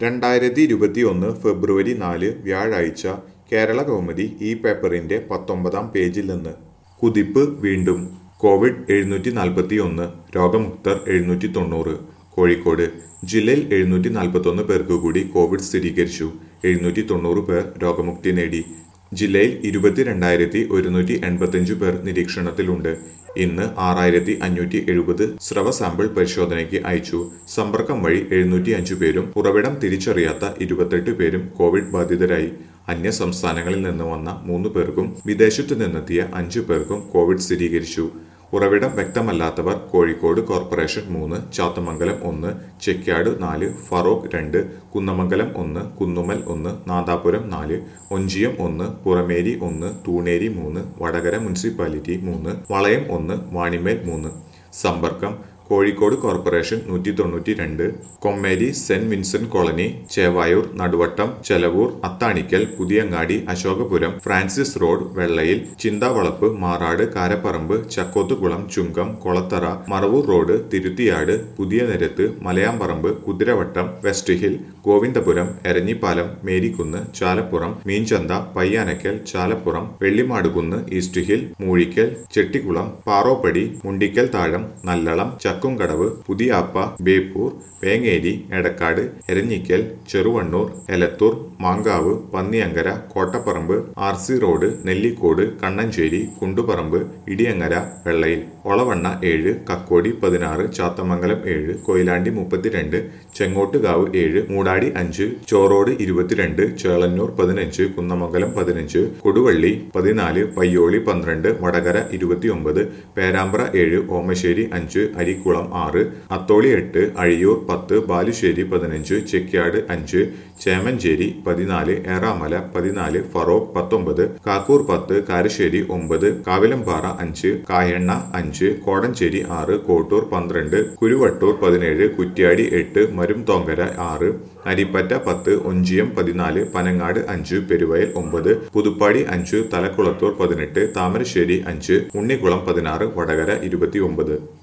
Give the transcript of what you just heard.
രണ്ടായിരത്തി ഇരുപത്തിയൊന്ന് ഫെബ്രുവരി നാല് വ്യാഴാഴ്ച കേരള കൗമുദി ഈ പേപ്പറിന്റെ പത്തൊമ്പതാം പേജിൽ നിന്ന് കുതിപ്പ് വീണ്ടും കോവിഡ് എഴുന്നൂറ്റി നാൽപ്പത്തി ഒന്ന് രോഗമുക്തർ എഴുന്നൂറ്റി തൊണ്ണൂറ് കോഴിക്കോട് ജില്ലയിൽ എഴുന്നൂറ്റി നാൽപ്പത്തൊന്ന് പേർക്ക് കൂടി കോവിഡ് സ്ഥിരീകരിച്ചു എഴുന്നൂറ്റി തൊണ്ണൂറ് പേർ രോഗമുക്തി നേടി ജില്ലയിൽ ഇരുപത്തിരണ്ടായിരത്തി ഒരുന്നൂറ്റി എൺപത്തിയഞ്ച് പേർ നിരീക്ഷണത്തിലുണ്ട് ഇന്ന് ആറായിരത്തി അഞ്ഞൂറ്റി എഴുപത് സ്രവ സാമ്പിൾ പരിശോധനയ്ക്ക് അയച്ചു സമ്പർക്കം വഴി എഴുന്നൂറ്റി അഞ്ച് പേരും ഉറവിടം തിരിച്ചറിയാത്ത ഇരുപത്തെട്ട് പേരും കോവിഡ് ബാധിതരായി അന്യ സംസ്ഥാനങ്ങളിൽ നിന്ന് വന്ന മൂന്ന് പേർക്കും വിദേശത്തു നിന്നെത്തിയ അഞ്ചു പേർക്കും കോവിഡ് സ്ഥിരീകരിച്ചു ഉറവിടം വ്യക്തമല്ലാത്തവർ കോഴിക്കോട് കോർപ്പറേഷൻ മൂന്ന് ചാത്തമംഗലം ഒന്ന് ചെക്യാട് നാല് ഫറോക്ക് രണ്ട് കുന്നമംഗലം ഒന്ന് കുന്നുമൽ ഒന്ന് നാദാപുരം നാല് ഒഞ്ചിയം ഒന്ന് പുറമേരി ഒന്ന് തൂണേരി മൂന്ന് വടകര മുനിസിപ്പാലിറ്റി മൂന്ന് വളയം ഒന്ന് വാണിമേൽ മൂന്ന് സമ്പർക്കം കോഴിക്കോട് കോർപ്പറേഷൻ നൂറ്റി തൊണ്ണൂറ്റി രണ്ട് Kommeri Saint Vincent colony Chevayur Naduvattam Chelavur Athanikkal Puthiyangadi Ashokapuram Francis road Vellayil Chinthavalappu Marad Karaparamba Chakkothukulam Chungam Kolathara Maravur road Thiruthiyad Puthiya Nirathu Malayamparamba Kuthiravattam west hill Govindapuram Eranhipalam Marikunnu Chalappuram Meenchantha Payyanakkal Chalappuram Vellimadukunnu east hill Moozhikkal Chettikulam Paroppadi Mundikkal Thazham Nallalam Chakkumkadavu Puthiyappa Beypore Vengeri Edakkad Eranhikkal Cheruvannur Elathur Mankavu Panniyankara Kottaparamba R C road Nellikode Kannancheri Kunduparamba Idiyangara Vellayil Olavanna ഏഴ് കക്കോടി പതിനാറ് ചാത്തമംഗലം ഏഴ് കൊയിലാണ്ടി മുപ്പത്തിരണ്ട് ചെങ്ങോട്ടുകാവ് ഏഴ് മൂടാടി അഞ്ച് ചോറോട് ഇരുപത്തിരണ്ട് ചേളന്നൂർ പതിനഞ്ച് കുന്നമംഗലം പതിനഞ്ച് കൊടുവള്ളി പതിനാല് പയ്യോളി പന്ത്രണ്ട് വടകര ഇരുപത്തിയൊമ്പത് പേരാമ്പ്ര ഏഴ് ഓമശ്ശേരി അഞ്ച് അരിക്കുളം ആറ് അത്തോളി എട്ട് അഴിയൂർ പത്ത് ബാലുശ്ശേരി പതിനഞ്ച് ചെക്യാട് അഞ്ച് ചേമഞ്ചേരി പതിനാല് ഏറാമല പതിനാല് ഫറോക്ക് പത്തൊമ്പത് കാക്കൂർ പത്ത് കാരശ്ശേരി ഒമ്പത് കാവിലമ്പാറ അഞ്ച് കായണ്ണ അഞ്ച് കോടഞ്ചേരി ആറ് കോട്ടൂർ പന്ത്രണ്ട് കുരുവട്ടൂർ പതിനേഴ് കുറ്റ്യാടി എട്ട് മരുംതോങ്കര ആറ് അരിപ്പറ്റ പത്ത് ഒഞ്ചിയം പതിനാല് പനങ്ങാട് അഞ്ച് പെരുവയൽ ഒമ്പത് പുതുപ്പാടി അഞ്ച് തലക്കുളത്തൂർ പതിനെട്ട് താമരശ്ശേരി അഞ്ച് ഉണ്ണിക്കുളം പതിനാറ് വടകര ഇരുപത്തിയൊമ്പത്